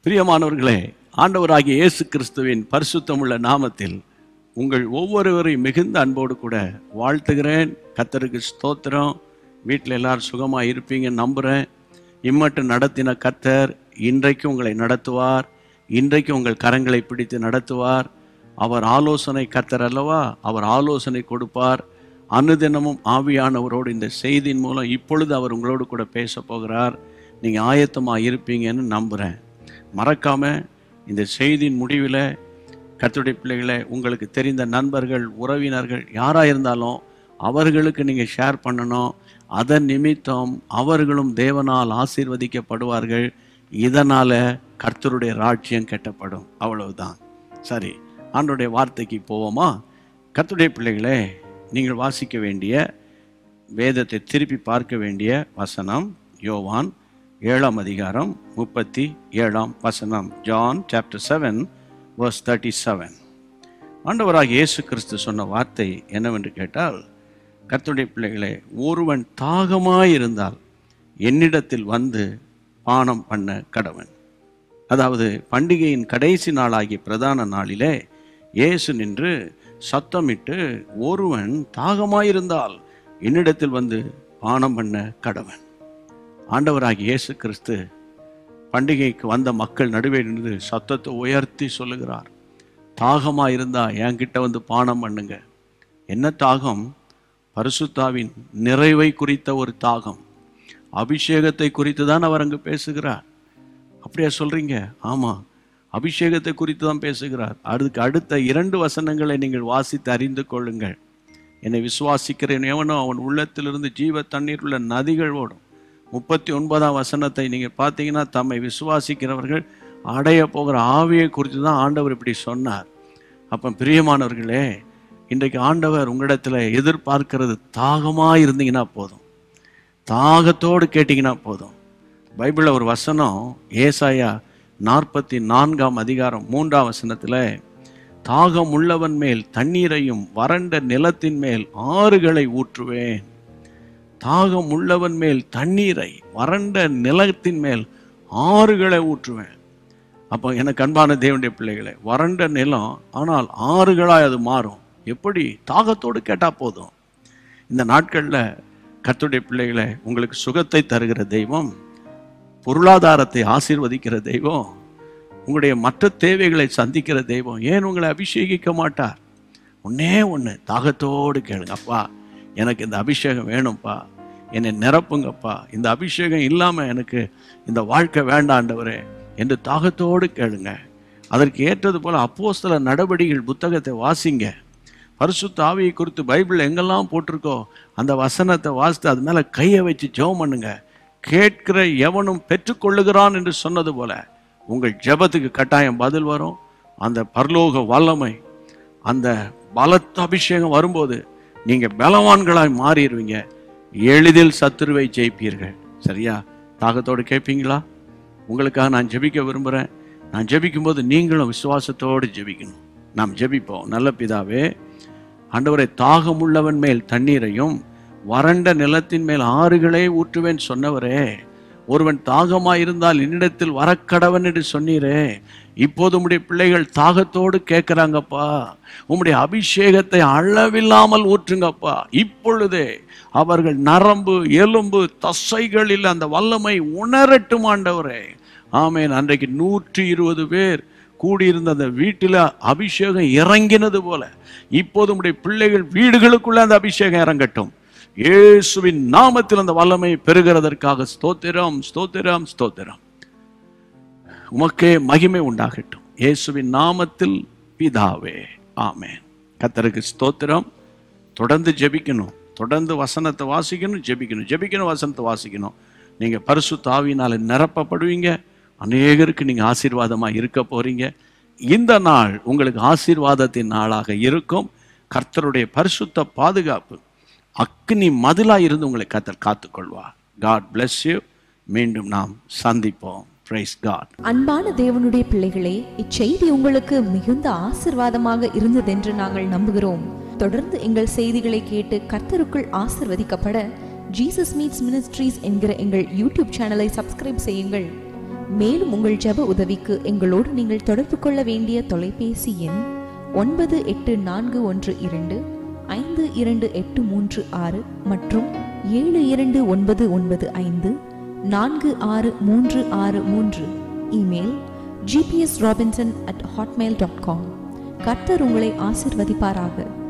பிரியமானவர்களே ஆண்டவராகிய இயேசு கிறிஸ்துவின் பரிசுத்தமுள்ள நாமத்தில் உங்கள் ஒவ்வொருவரையும் மிகுந்த அன்போடு கூட வாழ்த்துகிறேன் கத்தருக்கு ஸ்தோத்திரம் வீட்டில் எல்லாரும் சுகமாக இருப்பீங்கன்னு நம்புகிறேன் இம்மட்டும் நடத்தின கத்தர் இன்றைக்கு உங்களை நடத்துவார் இன்றைக்கு உங்கள் கரங்களை பிடித்து நடத்துவார் அவர் ஆலோசனை கத்தர் அல்லவா அவர் ஆலோசனை கொடுப்பார் அனுதினமும் ஆவியானவரோடு இந்த செய்தியின் மூலம் இப்பொழுது அவர் உங்களோடு கூட பேச போகிறார் நீங்கள் ஆயத்தமாக இருப்பீங்கன்னு நம்புகிறேன் மறக்காம இந்த செய்தியின் முடிவில் கர்த்தருடைய பிள்ளைகளை உங்களுக்கு தெரிந்த நண்பர்கள் உறவினர்கள் யாராக இருந்தாலும் அவர்களுக்கு நீங்கள் ஷேர் பண்ணணும் அதன் நிமித்தம் அவர்களும் தேவனால் ஆசீர்வதிக்கப்படுவார்கள் இதனால் கர்த்தருடைய ராஜ்யம் கெட்டப்படும் அவ்வளவுதான் சரி ஆண்டுடைய வார்த்தைக்கு போவோமா கர்த்தருடைய பிள்ளைகளே நீங்கள் வாசிக்க வேண்டிய வேதத்தை திருப்பி பார்க்க வேண்டிய வசனம் யோவான் ஏழாம் அதிகாரம் முப்பத்தி ஏழாம் வசனம் John chapter seven verse thirty seven ஆண்டவராக இயேசு கிறிஸ்து சொன்ன வார்த்தை என்னவென்று கேட்டால் கர்த்தருடைய பிள்ளைகளே ஒருவன் தாகமாயிருந்தால் என்னிடத்தில் வந்து பானம் பண்ண கடவன் அதாவது பண்டிகையின் கடைசி நாளாகிய பிரதான நாளிலே இயேசு நின்று சத்தமிட்டு ஒருவன் தாகமாயிருந்தால் என்னிடத்தில் வந்து பானம் பண்ண கடவன் ஆண்டவராகிய இயேசு கிறிஸ்து பண்டிகைக்கு வந்த மக்கள் நடுவே நின்று சத்தத்தை உயர்த்தி சொல்லுகிறார் தாகமா இருந்தா என்கிட்ட வந்து பானம் பண்ணுங்க என்ன தாகம் பரிசுத்தாவின் நிறைவை குறித்த ஒரு தாகம் அபிஷேகத்தை குறித்து தான் அவர் அங்கு பேசுகிறார் அப்படியா சொல்றீங்க ஆமா அபிஷேகத்தை குறித்து தான் பேசுகிறார் அதுக்கு அடுத்த இரண்டு வசனங்களை நீங்கள் வாசித்து அறிந்து கொள்ளுங்கள் என்னை விசுவாசிக்கிறேன் எவனோ அவன் உள்ளத்திலிருந்து ஜீவ தண்ணீர் உள்ள நதிகள் ஓடும் முப்பத்தி ஒன்பதாம் வசனத்தை நீங்கள் பார்த்தீங்கன்னா தம்மை விசுவாசிக்கிறவர்கள் அடைய போகிற ஆவியை குறித்து தான் ஆண்டவர் இப்படி சொன்னார் அப்போ பிரியமானவர்களே இன்றைக்கு ஆண்டவர் உங்களிடத்தில் எதிர்பார்க்கிறது தாகமாக இருந்தீங்கன்னா போதும் தாகத்தோடு கேட்டிங்கன்னா போதும் பைபிளில் ஒரு வசனம் ஏசாயா நாற்பத்தி நான்காம் அதிகாரம் மூன்றாம் வசனத்தில் தாகம் உள்ளவன் மேல் தண்ணீரையும் வறண்ட நிலத்தின் மேல் ஆறுகளை ஊற்றுவேன் தாகம் உள்ளவன் மேல் தண்ணீரை வறண்ட நிலத்தின் மேல் ஆறுகளை ஊற்றுவேன் அப்போ எனக்கு அன்பான தேவனுடைய பிள்ளைகளே வறண்ட நிலம் ஆனால் ஆறுகளாய் அது மாறும் எப்படி தாகத்தோடு கேட்டால் போதும் இந்த நாட்களில் கர்த்தருடைய பிள்ளைகளை உங்களுக்கு சுகத்தை தருகிற தெய்வம் பொருளாதாரத்தை ஆசீர்வதிக்கிற தெய்வம் உங்களுடைய மற்ற தேவைகளை சந்திக்கிற தெய்வம் ஏன் உங்களை அபிஷேகிக்க மாட்டார் ஒன்னே ஒன்று தாகத்தோடு கேளுங்க அப்பா எனக்கு இந்த அபிஷேகம் வேணும்ப்பா என்னை நிரப்புங்கப்பா இந்த அபிஷேகம் இல்லாமல் எனக்கு இந்த வாழ்க்கை வேண்டாண்டவரே என்று தாகத்தோடு கேளுங்க அதற்கு ஏற்றது போல அப்போஸ்தல நடவடிக்கைகள் புத்தகத்தை வாசிங்க பரிசுத்த ஆவியை குறித்து பைபிள் எங்கெல்லாம் போட்டிருக்கோ அந்த வசனத்தை வாசித்து அது மேலே கையை வச்சு ஜெபம் பண்ணுங்க கேட்கிற எவனும் பெற்றுக்கொள்ளுகிறான் என்று சொன்னது போல உங்கள் ஜெபத்துக்கு கட்டாயம் பதில் வரும் அந்த பரலோக வல்லமை அந்த பலத்த அபிஷேகம் வரும்போது நீங்க பலவான்களாய் மாறிடுவீங்க எளிதில் சத்துருவை ஜெயிப்பீர்கள் சரியா தாகத்தோடு கேட்பீங்களா உங்களுக்காக நான் ஜெபிக்க விரும்புகிறேன் நான் ஜெபிக்கும்போது நீங்களும் விசுவாசத்தோடு ஜெபிக்கணும் நாம் ஜெபிப்போம் நல்ல பிதாவே ஆண்டவரை தாகமுள்ளவன் மேல் தண்ணீரையும் வறண்ட நிலத்தின் மேல் ஆறுகளே ஊற்றுவேன் சொன்னவரே ஒருவன் தாகமாயிருந்தால் என்னிடத்தில் வரக்கடவன் என்று சொன்னீரே இப்போது உம்முடைய பிள்ளைகள் தாகத்தோடு கேட்குறாங்கப்பா உம்முடைய அபிஷேகத்தை அளவில்லாமல் ஊற்றுங்கப்பா இப்பொழுதே அவர்கள் நரம்பு எலும்பு தசைகளில் அந்த வல்லமை உணரட்டும் ஆண்டவரே ஆமேன் அன்றைக்கு நூற்றி இருபது பேர் கூடியிருந்த அந்த வீட்டில் அபிஷேகம் இறங்கினது போல இப்போது உம்முடைய பிள்ளைகள் வீடுகளுக்குள்ள அந்த அபிஷேகம் இறங்கட்டும் இயேசுவின் நாமத்தில் அந்த வல்லமை பெறுகிறதற்காக ஸ்தோத்திரம் ஸ்தோத்திரம் ஸ்தோத்திரம் உமக்கே மகிமை உண்டாகட்டும் இயேசுவின் நாமத்தில் பிதாவே ஆமென் கத்தருக்கு ஸ்தோத்திரம் தொடர்ந்து ஜெபிக்கணும் தொடர்ந்து வசனத்தை வாசிக்கணும் ஜெபிக்கணும் ஜெபிக்கணும் வசனத்தை வாசிக்கணும் நீங்க பரிசு தாவினால நிரப்பப்படுவீங்க அநேகருக்கு நீங்க ஆசீர்வாதமா இருக்க போறீங்க இந்த நாள் உங்களுக்கு ஆசீர்வாதத்தின் நாளாக இருக்கும் கர்த்தருடைய பரிசுத்த பாதுகாப்பு அக்னி மதிலா இருந்து உங்களை கத்தர் காத்துக்கொள்வார் காட் bless யூ மீண்டும் நாம் சந்திப்போம் பிரைஸ் காட் அன்பான தேவனுடைய பிள்ளைகளே இச்செய்தி உங்களுக்கு மிகுந்த ஆசிர்வாதமாக இருந்ததென்று நாங்கள் நம்புகிறோம் தொடர்ந்து எங்கள் செய்திகளை கேட்டு கர்த்தருக்குள் ஆசிர்வதிக்கப்பட ஜீசஸ் மீட்ஸ் மினிஸ்ட்ரீஸ் என்கிற எங்கள் யூடியூப் சேனலை சப்ஸ்கிரைப் செய்யுங்கள் மேலும் உங்கள் ஜெப உதவிக்கு எங்களோடு நீங்கள் தொடர்பு கொள்ள வேண்டிய தொலைபேசி எண் ஒன்பது எட்டு நான்கு ஒன்று இரண்டு ஐந்து இரண்டு எட்டு மூன்று ஆறு மற்றும் ஏழு இரண்டு ஒன்பது ஒன்பது ஐந்து நான்கு ஆறு மூன்று ஆறு மூன்று email GPS Robinson at Hotmail dot com கர்த்தர் உங்களை ஆசிர்வதிப்பாராக